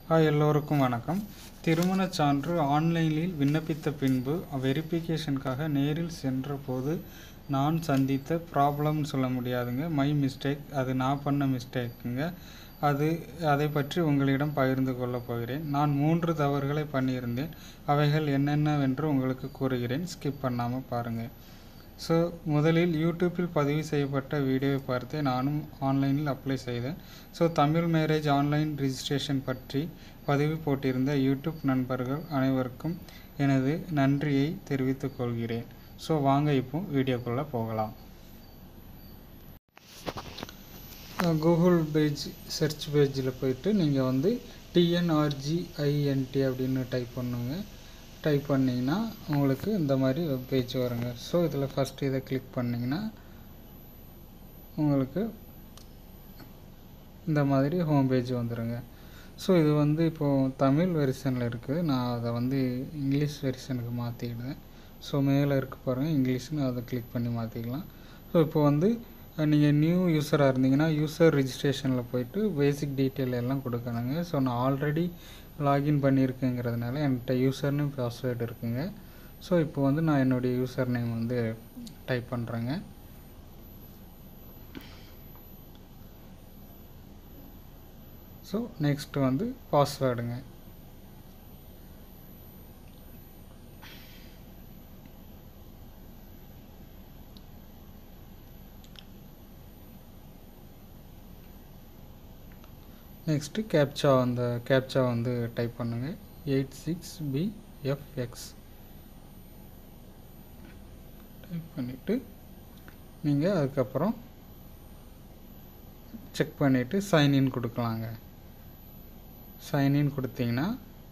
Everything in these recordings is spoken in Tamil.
ஹாய் எல்லோருக்கும் வணக்கம் திருமணச் சான்று ஆன்லைனில் விண்ணப்பித்த பின்பு வெரிஃபிகேஷனுக்காக நேரில் சென்றபோது நான் சந்தித்த ப்ராப்ளம்னு சொல்ல முடியாதுங்க மை மிஸ்டேக் அது நான் பண்ண மிஸ்டேக்குங்க அது அதை பற்றி உங்களிடம் பகிர்ந்து கொள்ளப் போகிறேன் நான் மூன்று தவறுகளை பண்ணியிருந்தேன் அவைகள் என்னென்னவென்று உங்களுக்கு கூறுகிறேன் ஸ்கிப் பண்ணாமல் பாருங்கள் ஸோ முதலில் யூடியூப்பில் பதிவு செய்யப்பட்ட வீடியோவை பார்த்து நானும் ஆன்லைனில் அப்ளை செய்தேன் so Tamil marriage online registration பற்றி பதிவு போட்டிருந்த யூடியூப் நண்பர்கள் அனைவருக்கும் எனது நன்றியை தெரிவித்துக் கொள்கிறேன் ஸோ வாங்க இப்போ வீடியோக்குள்ளே போகலாம் கூகுள் பேஜ் சர்ச் பேஜில் போயிட்டு நீங்கள் வந்து டிஎன்ஆர்ஜிஐஎன்டி அப்படின்னு டைப் பண்ணுங்க டைப் பண்ணிங்கன்னா உங்களுக்கு இந்த மாதிரி வெப் பேஜ் வருங்க ஸோ இதில் ஃபஸ்ட்டு இதை கிளிக் பண்ணிங்கன்னா உங்களுக்கு இந்த மாதிரி ஹோம் பேஜ் வந்துடுங்க ஸோ இது வந்து இப்போது தமிழ் வெர்ஷனில் இருக்குது நான் அதை வந்து இங்கிலீஷ் வெர்ஷனுக்கு மாற்றிக்கிடுவேன் ஸோ மேலே இருக்க பாருங்கள் இங்கிலீஷ்னு அதை கிளிக் பண்ணி மாற்றிக்கலாம் ஸோ இப்போ வந்து நீங்கள் நியூ யூஸராக இருந்தீங்கன்னா யூசர் ரிஜிஸ்ட்ரேஷனில் போயிட்டு பேசிக் டீட்டெயில் எல்லாம் கொடுக்கணுங்க ஸோ நான் ஆல்ரெடி லாகின் பண்ணியிருக்கேங்கிறதுனால என்கிட்ட யூசர்னு பாஸ்வேர்டு இருக்குங்க ஸோ இப்போ வந்து நான் என்னுடைய யூசர் நேம் வந்து டைப் பண்ணுறேங்க ஸோ நெக்ஸ்ட்டு வந்து பாஸ்வேர்டுங்க நெக்ஸ்ட்டு கேப்சா அந்த கேப்சா வந்து டைப் பண்ணுங்கள் eight six B FX type பண்ணிவிட்டு நீங்கள் அதுக்கப்புறம் செக் பண்ணிவிட்டு சைன்இன் கொடுக்கலாங்க சைன்இன் கொடுத்தீங்கன்னா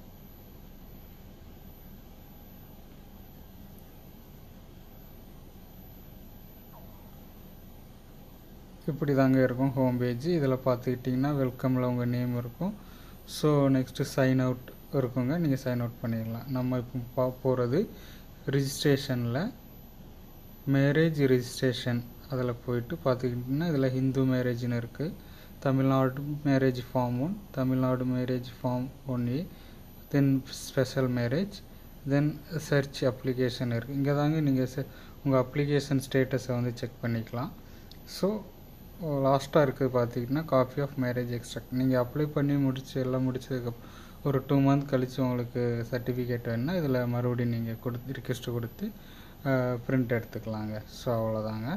இப்படி தாங்க இருக்கும் ஹோம் பேஜ் இதில் பார்த்துக்கிட்டிங்கன்னா வெல்கமில் உங்கள் நேம் இருக்கும் ஸோ நெக்ஸ்ட்டு சைன் அவுட் இருக்குங்க நீங்கள் சைன் அவுட் பண்ணிடலாம் நம்ம இப்போ பா போகிறது ரிஜிஸ்ட்ரேஷனில் மேரேஜ் ரிஜிஸ்ட்ரேஷன் அதில் போயிட்டு பார்த்துக்கிட்டிங்கன்னா இதில் ஹிந்து மேரேஜ்னு இருக்குது Tamil Nadu marriage form one Tamil Nadu marriage form one A then special marriage then church application இருக்குது இங்கே தாங்க நீங்கள் செ உங்கள் அப்ளிகேஷன் ஸ்டேட்டஸை வந்து செக் பண்ணிக்கலாம் ஸோ லாஸ்ட்டாக இருக்குது பார்த்திங்கன்னா காப்பி ஆஃப் மேரேஜ் எக்ஸ்ட்ராக்ட் நீங்கள் அப்ளை பண்ணி முடிச்சு எல்லாம் முடிச்சதுக்கப்புறம் ஒரு டூ மந்த் கழித்து உங்களுக்கு சர்டிஃபிகேட் வேணுன்னா இதில் மறுபடியும் நீங்கள் கொடுத்து ரிக்வெஸ்ட்டு கொடுத்து ப்ரிண்ட் எடுத்துக்கலாங்க ஸோ அவ்வளோதாங்க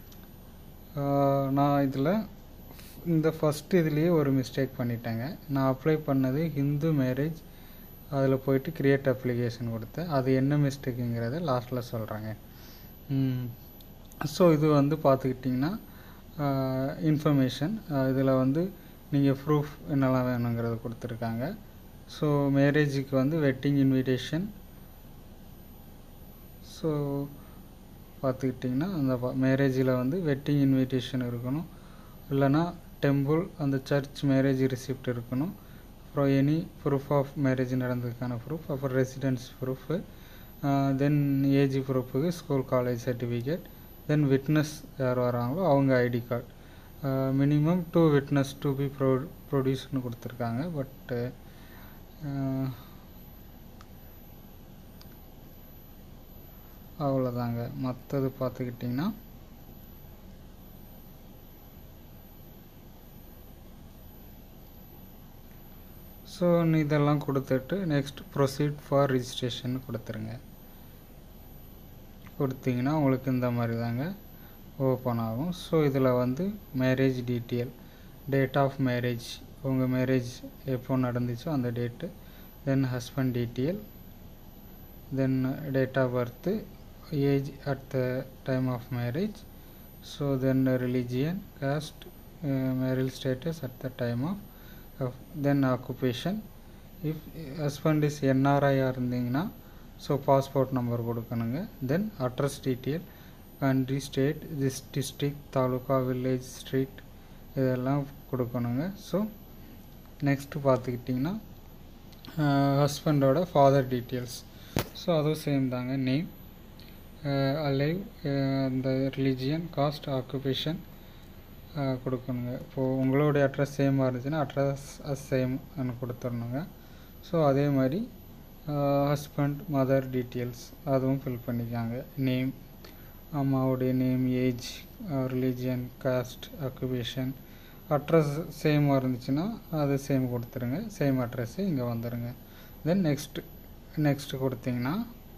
நான் இதில் இந்த ஃபஸ்ட் இதுலேயே ஒரு மிஸ்டேக் பண்ணிட்டேங்க நான் அப்ளை பண்ணது ஹிந்து மேரேஜ் அதில் போயிட்டு க்ரியேட் அப்ளிகேஷன் கொடுத்தேன் அது என்ன மிஸ்டேக்குங்கிறத லாஸ்ட்டில் சொல்கிறேங்க ஸோ இது வந்து பார்த்துக்கிட்டிங்கன்னா இன்ஃபர்மேஷன் இதில் வந்து நீங்கள் ப்ரூஃப் என்னெல்லாம் வேணுங்கிறத கொடுத்துருக்காங்க ஸோ மேரேஜுக்கு வந்து வெட்டிங் இன்விடேஷன் ஸோ பார்த்துக்கிட்டிங்கன்னா அந்த மேரேஜில் வந்து வெட்டிங் இன்விடேஷன் இருக்கணும் இல்லைனா டெம்பிள் அந்த சர்ச் மேரேஜ் ரிசிப்ட் இருக்கணும் அப்புறம் எனி ப்ரூஃப் ஆஃப் மேரேஜ் நடந்ததுக்கான ப்ரூஃப் அப்புறம் ரெசிடென்ஸ் ப்ரூஃபு தென் ஏஜ் ப்ரூஃபுக்கு school college certificate then witness யார் வராங்களோ அவங்க ID card minimum two witness to be ப்ரோ ப்ரொடியூஸ்னு கொடுத்துருக்காங்க பட்டு அவ்வளோதாங்க மற்றது பார்த்துக்கிட்டிங்கன்னா ஸோ இதெல்லாம் கொடுத்துட்டு நெக்ஸ்ட் ப்ரொசீட் ஃபார் ரிஜிஸ்ட்ரேஷன் கொடுத்துருங்க கொடுத்தீங்கன்னா உங்களுக்கு இந்த மாதிரி தாங்க ஓப்பன் ஆகும் ஸோ இதில் வந்து marriage detail date of marriage உங்கள் மேரேஜ் எப்போ நடந்துச்சோ அந்த date then husband detail then date of birth age at the time of marriage so then religion caste marriage status at the time of then occupation if husband is என்ஆர்ஐயாக இருந்தீங்கன்னா ஸோ பாஸ்போர்ட் நம்பர் கொடுக்கணுங்க then address detail country state this district taluka village street இதெல்லாம் கொடுக்கணுங்க ஸோ நெக்ஸ்ட்டு பார்த்துக்கிட்டிங்கன்னா ஹஸ்பண்டோட ஃபாதர் டீட்டெயில்ஸ் ஸோ அதுவும் சேம் தாங்க நேம் அலைவ் அந்த ரிலீஜியன் காஸ்ட் ஆக்குபேஷன் கொடுக்கணுங்க இப்போது உங்களுடைய அட்ரஸ் சேமாக இருந்துச்சுன்னா அட்ரஸ் சேம் கொடுத்துடணுங்க ஸோ அதே மாதிரி ஹஸ்பண்ட் மதர் டீட்டெயில்ஸ் அதுவும் ஃபில் பண்ணிக்காங்க நேம் அம்மாவுடைய name age religion caste occupation address சேமாக இருந்துச்சுன்னா அது சேம் கொடுத்துருங்க சேம் அட்ரஸ்ஸு இங்கே வந்துடுங்க தென் நெக்ஸ்ட் நெக்ஸ்ட் கொடுத்தீங்கன்னா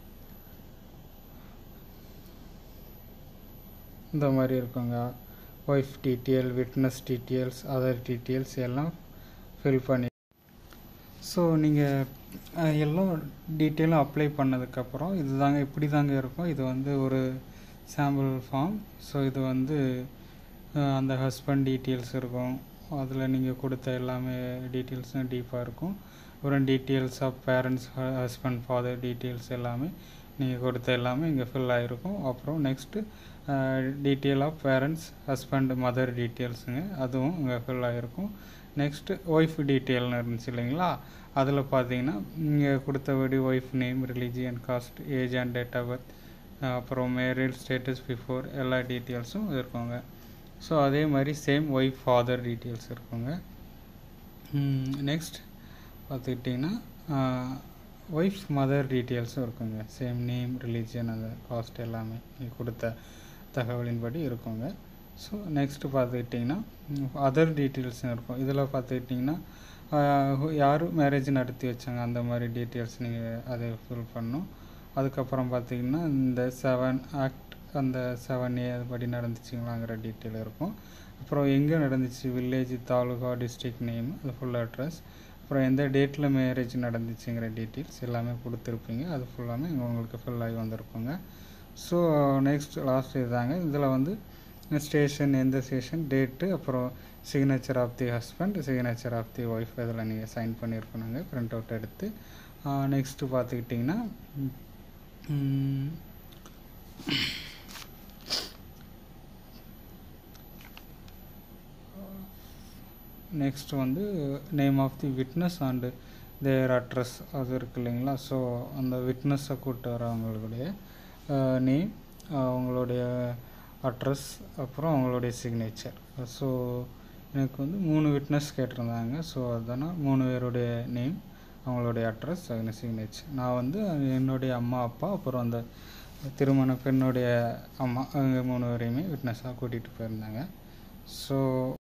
இந்த மாதிரி இருக்குங்க wife detail witness details other details எல்லாம் ஃபில் பண்ணி ஸோ நீங்கள் எல்லாம் டீட்டெயிலும் அப்ளை பண்ணதுக்கப்புறம் இது தாங்க இப்படி தாங்க இருக்கும் இது வந்து ஒரு சாம்பிள் ஃபார்ம் ஸோ இது வந்து அந்த ஹஸ்பண்ட் டீட்டெயில்ஸ் இருக்கும் அதில் நீங்கள் கொடுத்த எல்லாமே டீட்டெயில்ஸும் டீப்பாக இருக்கும் அப்புறம் details of parents husband father details எல்லாமே நீங்கள் கொடுத்த எல்லாமே இங்கே ஃபில் ஆகிருக்கும் அப்புறம் next detail of parents husband mother டீட்டெயில்ஸுங்க அதுவும் இங்கே ஃபில் ஆகிருக்கும் நெக்ஸ்ட்டு ஒய்ஃப் டீட்டெயில்னு இருந்துச்சு இல்லைங்களா அதில் பார்த்தீங்கன்னா இங்கே கொடுத்தபடி wife name religion caste age and date of birth அப்புறம் மேரிட் ஸ்டேட்டஸ் பிஃபோர் எல்லா டீட்டெயில்ஸும் இருக்குங்க ஸோ அதே மாதிரி சேம் ஒய்ஃப் ஃபாதர் டீட்டெயில்ஸ் இருக்குங்க நெக்ஸ்ட் பார்த்துக்கிட்டிங்கன்னா ஒய்ஃப் மதர் டீட்டெயில்ஸும் இருக்குங்க சேம் நேம் ரிலீஜியன் அந்த காஸ்ட் எல்லாமே நீங்கள் கொடுத்த தகவலின்படி இருக்குங்க ஸோ நெக்ஸ்ட்டு பார்த்துக்கிட்டிங்கன்னா அதர் டீட்டெயில்ஸும் இருக்கும் இதில் பார்த்துக்கிட்டிங்கன்னா யார் மேரேஜ் நடத்தி வச்சாங்க அந்த மாதிரி டீட்டெயில்ஸ் நீங்கள் அதை ஃபில் பண்ணணும் அதுக்கப்புறம் பார்த்திங்கன்னா இந்த செவன் ஆக்ட் அந்த செவன் ஏ படி நடந்துச்சுங்களாங்கிற டீட்டெயில் இருக்கும் அப்புறம் எங்கே நடந்துச்சு வில்லேஜ் தாலுகா டிஸ்ட்ரிக்ட் நேம் அது ஃபுல் அட்ரஸ் அப்புறம் எந்த டேட்டில் மேரேஜ் நடந்துச்சுங்கிற டீட்டெயில்ஸ் எல்லாமே கொடுத்துருப்பீங்க அது ஃபுல்லாமே இங்கே உங்களுக்கு ஃபில் ஆகி வந்திருக்குங்க ஸோ நெக்ஸ்ட் லாஸ்ட் இதுதாங்க இதில் வந்து ஸ்டேஷன் எந்த ஸ்டேஷன் டேட்டு அப்புறம் signature of the husband signature of the wife இதில் நீங்கள் சைன் பண்ணியிருக்கணுங்க ப்ரிண்ட் அவுட் எடுத்து நெக்ஸ்ட்டு பார்த்துக்கிட்டிங்கன்னா நெக்ஸ்ட் வந்து name of the witness and their address அது இருக்கு இல்லைங்களா ஸோ அந்த விட்னஸை கூப்பிட்டு வரவங்களுடைய நேம் அவங்களுடைய அட்ரஸ் அப்புறம் அவங்களுடைய சிக்னேச்சர் ஸோ எனக்கு வந்து மூணு விட்னஸ் கேட்டிருந்தாங்க ஸோ அதனால் மூணு பேருடைய நேம் அவங்களுடைய அட்ரஸ் அதில் சிக்னேச்சர் நான் வந்து என்னுடைய அம்மா அப்பா அப்புறம் அந்த திருமண பெண்ணுடைய அம்மா அவங்க மூணு பேரையுமே விட்னஸாக கூட்டிகிட்டு போயிருந்தாங்க ஸோ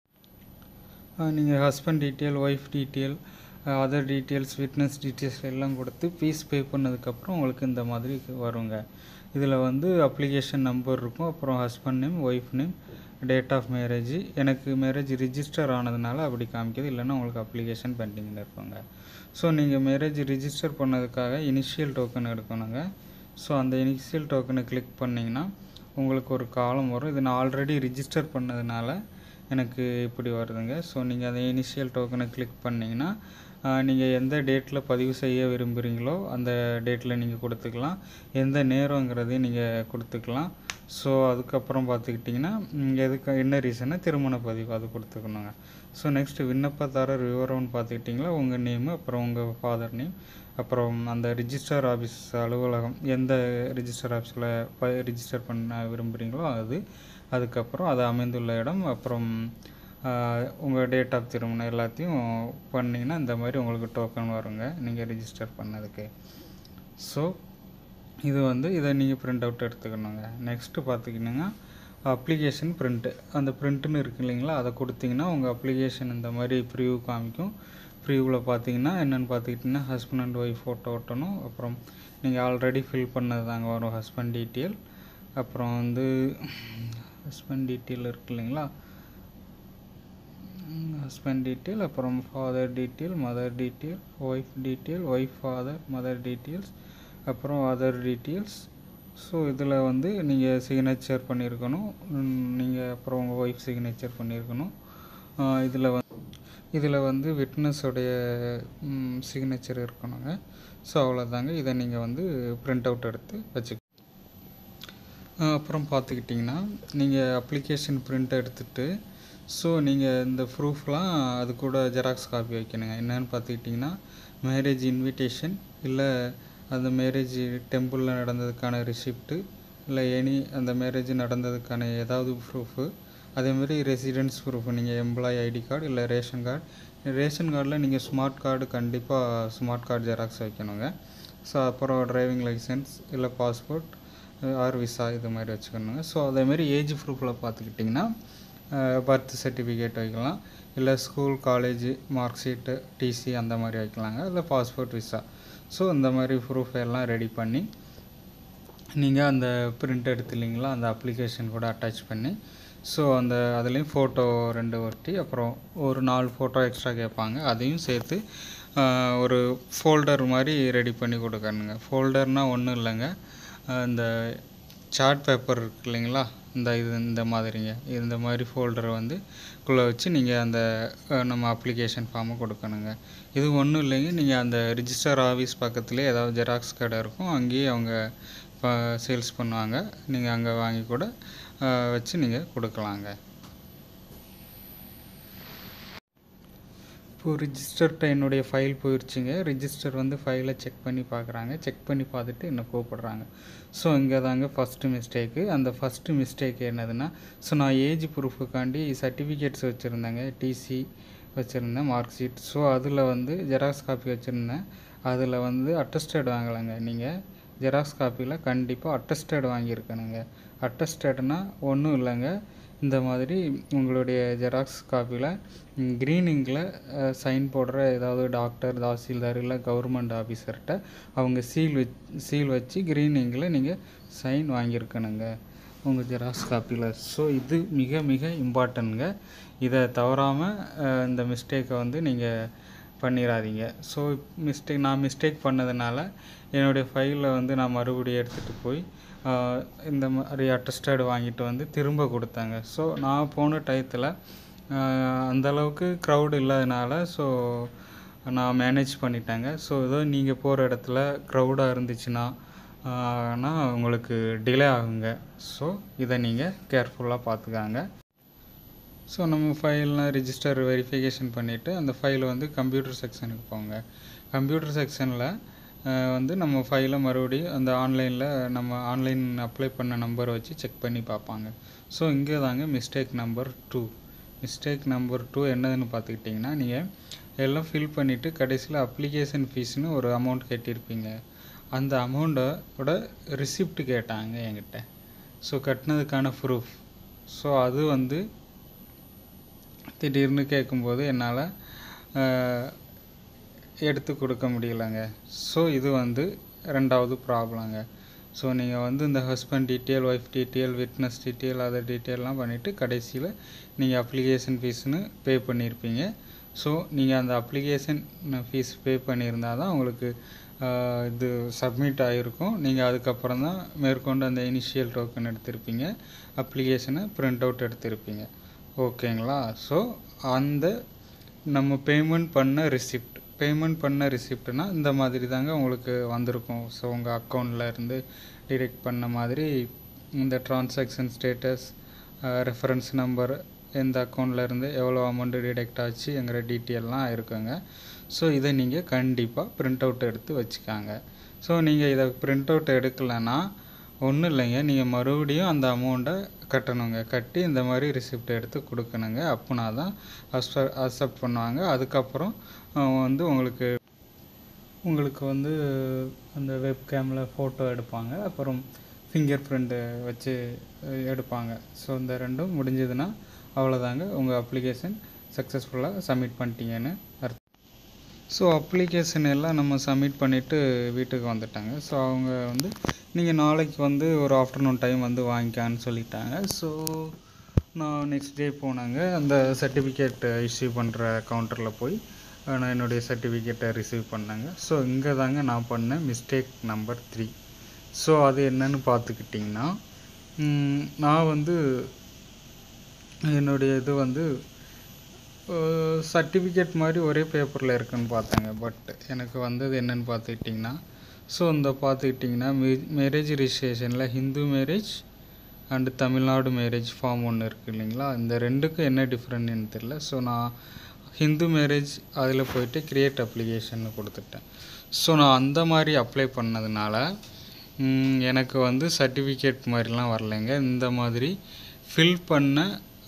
நீங்கள் husband detail wife detail other details witness details எல்லாம் கொடுத்து ஃபீஸ் பே பண்ணதுக்கப்புறம் உங்களுக்கு இந்த மாதிரி வருங்க இதில் வந்து அப்ளிகேஷன் நம்பர் இருக்கும் அப்புறம் husband name wife name date of marriage எனக்கு மேரேஜ் ரிஜிஸ்டர் ஆனதுனால அப்படி காமிக்குது இல்லைன்னா உங்களுக்கு அப்ளிகேஷன் பெண்டிங்கில் இருப்பாங்க ஸோ நீங்கள் மேரேஜ் ரிஜிஸ்டர் பண்ணதுக்காக இனிஷியல் டோக்கன் எடுக்கணுங்க ஸோ அந்த இனிஷியல் டோக்கனை கிளிக் பண்ணிங்கன்னா உங்களுக்கு ஒரு காலம் வரும் இது நான் ஆல்ரெடி ரிஜிஸ்டர் பண்ணதுனால எனக்கு இப்படி வருதுங்க ஸோ நீங்கள் அந்த இனிஷியல் டோக்கனை கிளிக் பண்ணிங்கன்னா நீங்கள் எந்த டேட்டில் பதிவு செய்ய விரும்புகிறீங்களோ அந்த டேட்டில் நீங்கள் கொடுத்துக்கலாம் எந்த நேரங்கிறதையும் நீங்கள் கொடுத்துக்கலாம் ஸோ அதுக்கப்புறம் பார்த்துக்கிட்டிங்கன்னா எதுக்கு என்ன ரீசன்னா திருமண பதிவு அது கொடுத்துக்கணுங்க ஸோ நெக்ஸ்ட்டு விண்ணப்பதாரர் விவரம்னு பார்த்துக்கிட்டிங்களா உங்கள் நேமு அப்புறம் உங்கள் ஃபாதர் நேம் அப்புறம் அந்த ரிஜிஸ்டர் ஆஃபீஸ் அலுவலகம் எந்த ரிஜிஸ்டர் ஆஃபீஸில் ப ரிஜிஸ்டர் பண்ண விரும்புகிறீங்களோ அது அதுக்கப்புறம் அது அமைந்துள்ள இடம் அப்புறம் உங்கள் டேட் ஆஃப் திருமணம் எல்லாத்தையும் பண்ணிங்கன்னா இந்த மாதிரி உங்களுக்கு டோக்கன் வருங்க நீங்கள் ரிஜிஸ்டர் பண்ணதுக்கு ஸோ இது வந்து இதை நீங்கள் பிரிண்ட் அவுட் எடுத்துக்கணுங்க நெக்ஸ்ட்டு பார்த்திங்கன்னா அப்ளிகேஷன் பிரிண்ட்டு அந்த பிரிண்ட்டுன்னு இருக்கு இல்லைங்களா அதை கொடுத்தீங்கன்னா உங்கள் அப்ளிகேஷன் இந்த மாதிரி ப்ரிவ்யூ காமிக்கும் ப்ரிவ்யூவில் பார்த்தீங்கன்னா என்னென்னு பார்த்துக்கிட்டிங்கன்னா ஹஸ்பண்ட் அண்ட் ஒய்ஃப் ஃபோட்டோ ஒட்டணும் அப்புறம் நீங்கள் ஆல்ரெடி ஃபில் பண்ணது தாங்க வரும் ஹஸ்பண்ட் டீட்டெயில் அப்புறம் வந்து ஹஸ்பண்ட் டீட்டெயில் இருக்கு இல்லைங்களா ஹஸ்பண்ட் டீட்டெயில் அப்புறம் father detail mother detail wife detail wife father mother details அப்புறம் அதர் டீட்டெயில்ஸ் ஸோ இதில் வந்து நீங்கள் சிக்னேச்சர் பண்ணியிருக்கணும் நீங்கள் அப்புறம் உங்கள் ஒய்ஃப் சிக்னேச்சர் பண்ணியிருக்கணும் இதில் வந்து இதில் வந்து விட்னஸோடைய சிக்னேச்சர் இருக்கணுங்க ஸோ அவ்வளோதாங்க இதை நீங்கள் வந்து பிரிண்ட் அவுட் எடுத்து வச்சு அப்புறம் பார்த்துக்கிட்டிங்கன்னா நீங்கள் அப்ளிகேஷன் பிரிண்ட் எடுத்துகிட்டு ஸோ நீங்கள் இந்த ப்ரூஃப்லாம் அது கூட ஜெராக்ஸ் காப்பி வைக்கணுங்க என்னென்னு பார்த்துக்கிட்டிங்கன்னா மேரேஜ் இன்விடேஷன் இல்லை அந்த மேரேஜ் டெம்பிளில் நடந்ததுக்கான ரிசிப்ட்டு இல்லை எனி அந்த மேரேஜ் நடந்ததுக்கான ஏதாவது ப்ரூஃபு அதேமாதிரி ரெசிடென்ஸ் ப்ரூஃப் நீங்கள் எம்ப்ளாயி ஐடி கார்டு இல்லை ரேஷன் கார்டு ரேஷன் கார்டில் நீங்கள் ஸ்மார்ட் கார்டு கண்டிப்பாக ஸ்மார்ட் கார்டு ஜெராக்ஸ் வைக்கணுங்க ஸோ அப்புறம் டிரைவிங் லைசன்ஸ் இல்லை பாஸ்போர்ட் ஆர் விசா இது மாதிரி வச்சுக்கணுங்க ஸோ அதேமாரி ஏஜ் ப்ரூஃபில் பார்த்துக்கிட்டிங்கன்னா பர்த் சர்டிஃபிகேட் வைக்கலாம் இல்லை school college mark sheet TC அந்த மாதிரி வைக்கலாங்க இல்லை பாஸ்போர்ட் விசா ஸோ இந்த மாதிரி ப்ரூஃப் எல்லாம் ரெடி பண்ணி நீங்கள் அந்த பிரிண்ட் எடுத்து இல்லைங்களா அந்த அப்ளிகேஷன் கூட அட்டாச் பண்ணி ஸோ அந்த அதுலேயும் ஃபோட்டோ ரெண்டு ஒட்டி அப்புறம் ஒரு நாலு ஃபோட்டோ எக்ஸ்ட்ரா கேட்பாங்க அதையும் சேர்த்து ஆஹ், ஒரு ஃபோல்டர் மாதிரி ரெடி பண்ணி கொடுக்கணுங்க ஃபோல்டர்னால் ஒன்றும் இல்லைங்க ஆஹ், இந்த சார்ட் பேப்பர் இருக்கு இல்லைங்களா இந்த இது இந்த மாதிரிங்க இந்த மாதிரி ஃபோல்டரை வந்து குள்ளே வச்சு நீங்கள் அந்த அஹ், நம்ம அப்ளிகேஷன் ஃபார்மை கொடுக்கணுங்க இது ஒன்றும் இல்லைங்க நீங்கள் அந்த ரிஜிஸ்டர் ஆஃபீஸ் பக்கத்துலேயே ஏதாவது ஜெராக்ஸ் கடை இருக்கும் அங்கேயே அவங்க சேல்ஸ் பண்ணுவாங்க நீங்கள் அங்கே வாங்கி கூட அஹ், வச்சு நீங்கள் கொடுக்கலாங்க இப்போ ரிஜிஸ்டர்கிட்ட என்னுடைய ஃபைல் போயிடுச்சுங்க ரிஜிஸ்டர் வந்து ஃபைலை செக் பண்ணி பார்க்குறாங்க செக் பண்ணி பார்த்துட்டு என்னை கூப்பிடுறாங்க ஸோ இங்கே தாங்க ஃபஸ்ட்டு மிஸ்டேக்கு அந்த ஃபஸ்ட்டு மிஸ்டேக் என்னதுன்னா ஸோ நான் ஏஜ் ப்ரூஃபுக்காண்டி சர்டிஃபிகேட்ஸ் வச்சுருந்தேங்க டிசி வச்சுருந்தேன் மார்க் ஷீட் ஸோ அதில் வந்து ஜெராக்ஸ் காப்பி வச்சுருந்தேன் அதில் வந்து அட்டஸ்டட் வாங்கலைங்க நீங்கள் ஜெராக்ஸ் காப்பியில் கண்டிப்பாக அட்டஸ்டட் வாங்கியிருக்கணுங்க அட்டஸ்டட்னா ஒன்றும் இல்லைங்க இந்த மாதிரி உங்களுடைய ஜெராக்ஸ் காப்பியில் க்ரீன் இங்கில் சைன் போடுற ஏதாவது டாக்டர் தாசில்தார் இல்லை கவர்மெண்ட் ஆஃபீஸர்கிட்ட அவங்க சீல் வச் சீல் வச்சு க்ரீன் இங்கில் நீங்கள் சைன் வாங்கியிருக்கணுங்க உங்கள் ஜெராக்ஸ் காப்பியில் ஸோ இது மிக மிக இம்பார்ட்டன்ங்க இதை தவறாமல் இந்த மிஸ்டேக்கை வந்து நீங்கள் பண்ணிடாதீங்க ஸோ மிஸ்டேக் நான் மிஸ்டேக் பண்ணதுனால என்னுடைய ஃபைலில் வந்து நான் மறுபடியும் எடுத்துகிட்டு போய் ஆஹ், இந்த மாதிரி அட்டஸ்டட் வாங்கிட்டு வந்து திரும்ப கொடுத்தாங்க ஸோ நான் போன டயத்தில் அந்தளவுக்கு க்ரௌட் இல்லாதனால ஸோ நான் மேனேஜ் பண்ணிட்டேங்க ஸோ ஏதோ நீங்கள் போகிற இடத்துல க்ரௌடாக இருந்துச்சுன்னா ஆனால் உங்களுக்கு டிலே ஆகுங்க ஸோ இதை நீங்கள் கேர்ஃபுல்லாக பார்த்துக்காங்க ஸோ நம்ம ஃபைல்லாம் ரிஜிஸ்டர் வெரிஃபிகேஷன் பண்ணிவிட்டு அந்த ஃபைலை வந்து கம்ப்யூட்டர் செக்ஷனுக்கு போங்க கம்ப்யூட்டர் செக்ஷனில் வந்து நம்ம ஃபைலை மறுபடியும் அந்த ஆன்லைனில் நம்ம ஆன்லைன் அப்ளை பண்ண நம்பரை வச்சு செக் பண்ணி பார்ப்பாங்க ஸோ இங்கே தாங்க mistake number two mistake number two என்னதுன்னு பார்த்துக்கிட்டிங்கன்னா நீங்கள் எல்லாம் ஃபில் பண்ணிவிட்டு கடைசியில் அப்ளிகேஷன் ஃபீஸ்னு ஒரு அமௌண்ட் கட்டியிருப்பீங்க அந்த அமௌண்ட்டோட ரிசிப்ட் கேட்டாங்க என்கிட்ட ஸோ கட்டினதுக்கான ப்ரூஃப் ஸோ அது வந்து திடீர்னு கேட்கும்போது என்னால் எடுத்து கொடுக்க முடியலங்க ஸோ இது வந்து ரெண்டாவது ப்ராப்ளங்க ஸோ நீங்கள் வந்து இந்த husband detail wife detail witness detail other டீட்டெயிலாம் பண்ணிவிட்டு கடைசியில் நீங்கள் அப்ளிகேஷன் ஃபீஸ்னு பே பண்ணியிருப்பீங்க ஸோ நீங்கள் அந்த அப்ளிகேஷன் ஃபீஸ் பே பண்ணியிருந்தால் தான் உங்களுக்கு ஆஹ், இது சப்மிட் ஆகிருக்கும் நீங்கள் அதுக்கப்புறம் தான் மேற்கொண்டு அந்த இனிஷியல் டோக்கன் எடுத்திருப்பீங்க அப்ளிகேஷனை பிரிண்ட் அவுட் எடுத்திருப்பீங்க ஓகேங்களா ஸோ அந்த நம்ம பேமெண்ட் பண்ண ரிசிப்ட் பேமெண்ட் பண்ண ரிசிப்ட்னா இந்த மாதிரி தாங்க உங்களுக்கு வந்திருக்கும் ஸோ உங்கள் அக்கௌண்ட்டில் இருந்து டிடெக்ட் பண்ண மாதிரி இந்த டிரான்சாக்ஷன் ஸ்டேட்டஸ் ரெஃபரன்ஸ் நம்பர் எந்த அக்கௌண்ட்டில் இருந்து எவ்வளோ அமௌண்ட்டு டிடெக்ட் ஆச்சுங்கிற டீட்டெயில்லாம் இருக்குங்க ஸோ இதை நீங்கள் கண்டிப்பாக பிரிண்ட் அவுட் எடுத்து வச்சுக்காங்க ஸோ நீங்கள் இதை பிரிண்ட் அவுட் எடுக்கலைன்னா ஒன்றும் இல்லைங்க நீங்கள் மறுபடியும் அந்த அமௌண்ட்டை கட்டணுங்க கட்டி இந்த மாதிரி ரிசிப்ட் எடுத்து கொடுக்கணுங்க அப்படின்னா தான் அக்செப்ட் அக்செப்ட் பண்ணுவாங்க அதுக்கப்புறம் அஹ், வந்து உங்களுக்கு உங்களுக்கு வந்து அந்த வெப் கேமில் ஃபோட்டோ எடுப்பாங்க அப்புறம் ஃபிங்கர் பிரிண்ட்டு வச்சு அஹ், எடுப்பாங்க ஸோ இந்த ரெண்டும் முடிஞ்சதுன்னா அவ்வளோதாங்க உங்கள் அப்ளிகேஷன் சக்ஸஸ்ஃபுல்லாக சப்மிட் பண்ணிட்டீங்கன்னு அர்த்தம் ஸோ அப்ளிகேஷன் எல்லாம் நம்ம சப்மிட் பண்ணிவிட்டு வீட்டுக்கு வந்துட்டாங்க ஸோ அவங்க வந்து நீங்கள் நாளைக்கு வந்து ஒரு ஆஃப்டர்நூன் டைம் வந்து வாங்கிக்கான்னு சொல்லிட்டாங்க ஸோ நான் நெக்ஸ்ட் டே போனாங்க அந்த சர்டிஃபிகேட் இஷ்யூ பண்ணுற கவுண்டரில் போய் அஹ், நான் என்னுடைய சர்டிஃபிகேட்டை ரிசீவ் பண்ணேங்க ஸோ இங்கே தாங்க நான் பண்ண மிஸ்டேக் நம்பர் த்ரீ ஸோ அது என்னன்னு பார்த்துக்கிட்டிங்கன்னா ம், நான் வந்து என்னுடைய இது வந்து சர்டிஃபிகேட் மாதிரி ஒரே பேப்பரில் இருக்குன்னு பார்த்தேங்க பட் எனக்கு வந்தது என்னன்னு பார்த்துக்கிட்டிங்கன்னா ஸோ இந்த பார்த்துக்கிட்டிங்கன்னா மேரேஜ் ரிஜிஸ்ட்ரேஷனில் Hindu marriage and Tamil Nadu marriage form ஒன்று இருக்குது இல்லைங்களா இந்த ரெண்டுக்கும் என்ன டிஃப்ரெண்ட்னு தெரில ஸோ நான் ஹிந்து மேரேஜ் அதில் போயிட்டு கிரியேட் அப்ளிகேஷன் கொடுத்துட்டேன் ஸோ நான் அந்த மாதிரி அப்ளை பண்ணதுனால ம், எனக்கு வந்து சர்டிஃபிகேட் மாதிரிலாம் வரலைங்க இந்த மாதிரி ஃபில் பண்ண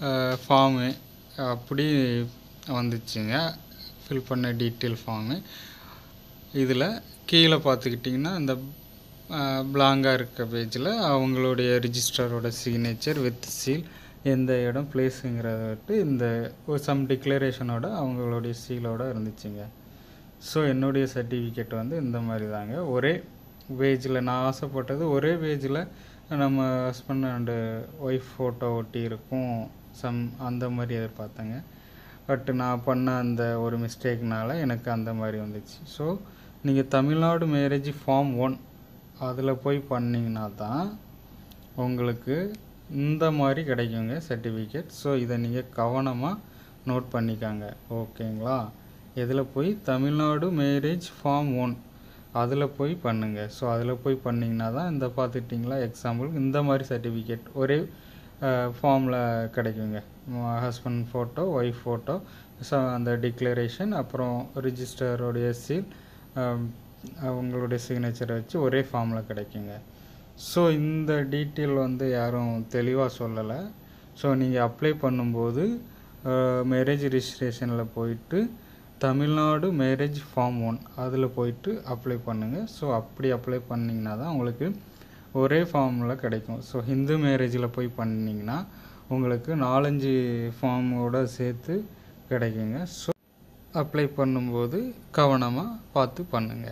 ஃபார்மு அப்படி வந்துச்சுங்க ஃபில் பண்ண டீட்டெயில் ஃபார்மு இதில் கீழே பார்த்துக்கிட்டிங்கன்னா இந்த பிளாங்காக இருக்க பேஜில் அவங்களுடைய ரிஜிஸ்டரோட சிக்னேச்சர் வித் சீல் எந்த இடம் பிளேஸுங்கிறத விட்டு இந்த ஒரு சம் டிக்ளரேஷனோட அவங்களுடைய சீலோட இருந்துச்சுங்க ஸோ என்னுடைய சர்டிஃபிகேட் வந்து இந்த மாதிரி தாங்க ஒரே பேஜில் நான் ஆசைப்பட்டது ஒரே பேஜில் நம்ம ஹஸ்பண்ட் அண்டு ஒய்ஃப் ஃபோட்டோ ஒட்டி இருக்கும் சம் அந்த மாதிரி எதிர்பார்த்தேங்க பட் நான் பண்ண அந்த ஒரு மிஸ்டேக்னால எனக்கு அந்த மாதிரி வந்துச்சு ஸோ நீங்கள் தமிழ்நாடு மேரேஜ் ஃபார்ம் ஒன் அதில் போய் பண்ணிங்கன்னா தான் உங்களுக்கு இந்த மாதிரி கிடைக்குங்க சர்டிஃபிகேட் ஸோ இதை நீங்கள் கவனமாக நோட் பண்ணிக்காங்க ஓகேங்களா இதில் போய் தமிழ்நாடு மேரேஜ் ஃபார்ம் ஒன் அதில் போய் பண்ணுங்கள் ஸோ அதில் போய் பண்ணிங்கன்னா தான் இந்த பார்த்துட்டிங்களா எக்ஸாம்பிள் இந்த மாதிரி சர்டிஃபிகேட் ஒரே ஃபார்மில் கிடைக்குங்க husband photo wife photo so அந்த டிக்ளரேஷன் அப்புறம் ரிஜிஸ்டருடைய சீல் அவங்களுடைய சிக்னேச்சரை வச்சு ஒரே ஃபார்மில் கிடைக்குங்க ஸோ இந்த டீட்டெயில் வந்து யாரும் தெளிவாக சொல்லலை ஸோ நீங்கள் அப்ளை பண்ணும்போது மேரேஜ் ரிஜிஸ்ட்ரேஷனில் போயிட்டு தமிழ்நாடு மேரேஜ் ஃபார்ம் ஒன் அதில் போயிட்டு அப்ளை பண்ணுங்கள் ஸோ அப்படி அப்ளை பண்ணிங்கன்னா தான் உங்களுக்கு ஒரே ஃபார்மில் கிடைக்கும் ஸோ ஹிந்து மேரேஜில் போய் பண்ணிங்கன்னா உங்களுக்கு நாலஞ்சு ஃபார்மோட சேர்த்து கிடைக்குங்க ஸோ அப்ளை பண்ணும்போது கவனமாக பார்த்து பண்ணுங்கள்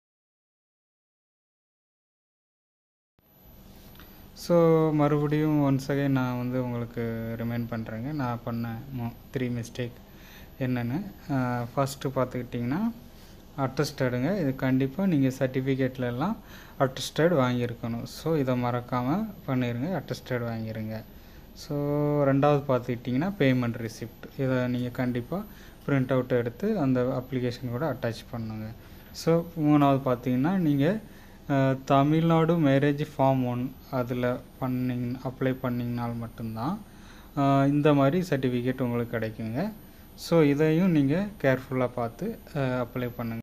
ஸோ மறுபடியும் ஒன்ஸ் அகைன் நான் வந்து உங்களுக்கு ரிமைண்ட் பண்ணுறேங்க நான் பண்ண மோ த்ரீ மிஸ்டேக் என்னென்னு ஃபஸ்ட்டு பார்த்துக்கிட்டிங்கன்னா அட்டஸ்டடுங்க இது கண்டிப்பாக நீங்கள் சர்டிஃபிகேட்லலாம் அட்டஸ்டட் வாங்கியிருக்கணும் ஸோ இதை மறக்காமல் பண்ணிடுங்க அட்டஸ்டட் வாங்கிடுங்க ஸோ ரெண்டாவது பார்த்துக்கிட்டிங்கன்னா பேமெண்ட் ரிசிப்ட் இதை நீங்கள் கண்டிப்பாக ப்ரிண்ட் அவுட் எடுத்து அந்த அப்ளிகேஷன் கூட அட்டாச் பண்ணுங்க ஸோ மூணாவது பார்த்தீங்கன்னா நீங்கள் தமிழ்நாடு மேரேஜ் ஃபார்ம் ஒன் அதில் பண்ணிங் அப்ளை பண்ணிங்கனால் மட்டும்தான் இந்த மாதிரி சர்டிஃபிகேட் உங்களுக்கு கிடைக்குங்க ஸோ இதையும் நீங்கள் கேர்ஃபுல்லாக பார்த்து அப்ளை பண்ணுங்கள்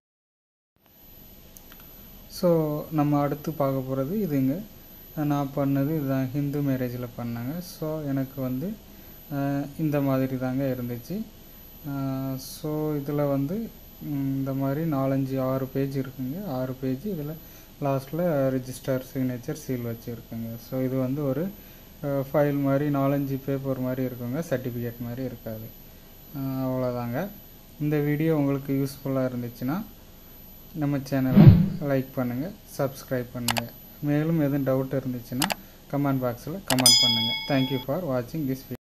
ஸோ நம்ம அடுத்து பார்க்க போகிறது இதுங்க நான் பண்ணது இதுதான் ஹிந்து மேரேஜில் பண்ணேங்க ஸோ எனக்கு வந்து இந்த மாதிரி தாங்க இருந்துச்சு ஸோ இதில் வந்து இந்த மாதிரி நாலஞ்சு ஆறு பேஜ் இருக்குங்க ஆறு பேஜ் இதில் லாஸ்ட்டில் ரிஜிஸ்டர் சிக்னேச்சர் சீல் வச்சுருக்குங்க ஸோ இது வந்து ஒரு ஃபைல் மாதிரி நாலஞ்சு பேப்பர் மாதிரி இருக்குங்க சர்டிஃபிகேட் மாதிரி இருக்காது அவ்வளோதாங்க இந்த வீடியோ உங்களுக்கு யூஸ்ஃபுல்லாக இருந்துச்சுன்னா நம்ம சேனலை லைக் பண்ணுங்கள் சப்ஸ்கிரைப் பண்ணுங்கள் மேலும் எதுவும் டவுட் இருந்துச்சுன்னா கமெண்ட் பாக்ஸில் கமெண்ட் பண்ணுங்கள் தேங்க்யூ ஃபார் வாட்சிங் திஸ்